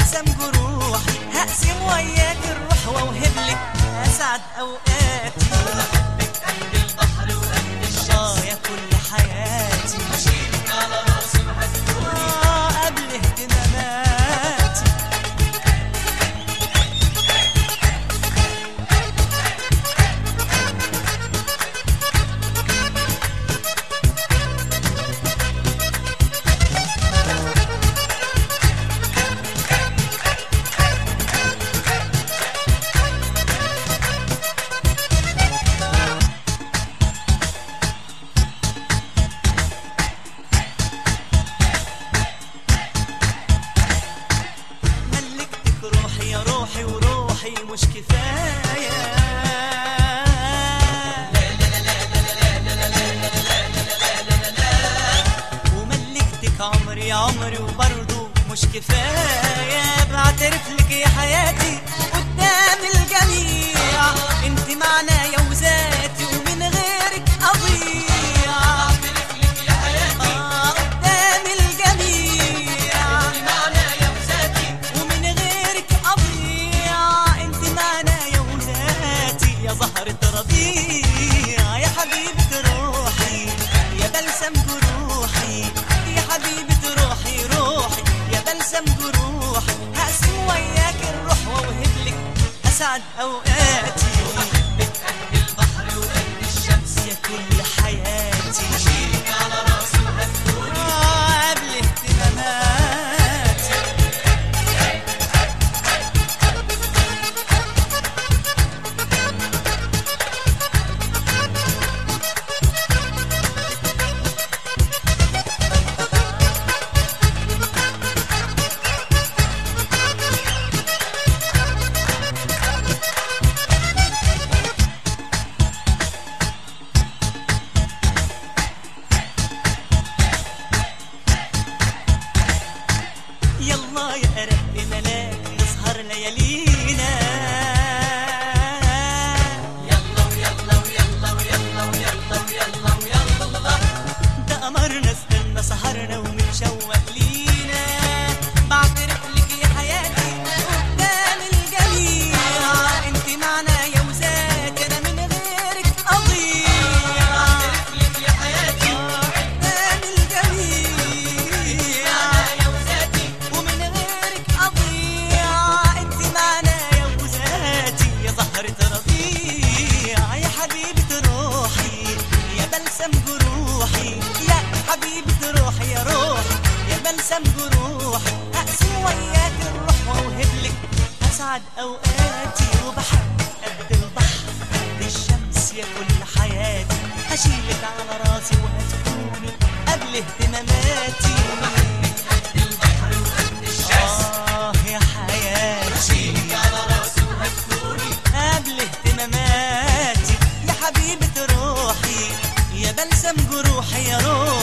بلسم جروحي هقسم وياك الروح واوهب لك اسعد اوقاتي بحبك قد البحر وقد الشمس اه يا كل حياتي هشيلك على راسي وهتكوني اه قبل اهتماماتي ملكتك روحي يا روحي وروحي مش كفاية وملكتك عمري عمري وبرضه مش كفاية بعترف لك يا حياتي قدام الجميع انت معنايا وذاتي ومن غيرك اضيع اعترف لك يا حياتي آه قدام الجميع معنايا وذاتي ومن غيرك أضيع انت معنايا وذاتي يا زهرة ربيع يا حبيبة روحي يا بلسم جروحي يا حبيبة روحي روحي يا بلسم جروحي هقسم وياك الروح واوهب لك اسعد اوقاتي بحبك قد البحر وقد الشمس يا كل حياتي هشيلك على راسي وهتكوني آه قبل اهتماماتي يلا يا أرق ملاك نسهر ليالينا يلا ويلا ويلا ويلا ويلا ويلا ويلا ده قمرنا استنى سهرنا ومتشوق لينا بعترف لك يا حياتي قدام الجميع انت معنا وذاتي انا من غيرك اضيع اعترف لك يا حياتي قدام الجميع معنايا وذاتي ومن غيرك أضيع أنت معنايا وذاتي يا زهرة ربيع يا حبيبة روحي يا بلسم جروحي يا حبيبة روحي يا روحي يا بلسم جروحي أقسم وياك الروح وأوهب لك أسعد أوقاتي وبحبك قد البحر قد الشمس يا كل حياتي هشيلك على راسي وهتكوني قبل اهتماماتي قد البحر وقد الشمس آه يا حياتي هشيلك على راسي وهتكوني قبل اهتماماتي يا حبيبة روحي يا بلسم جروحي يا روحي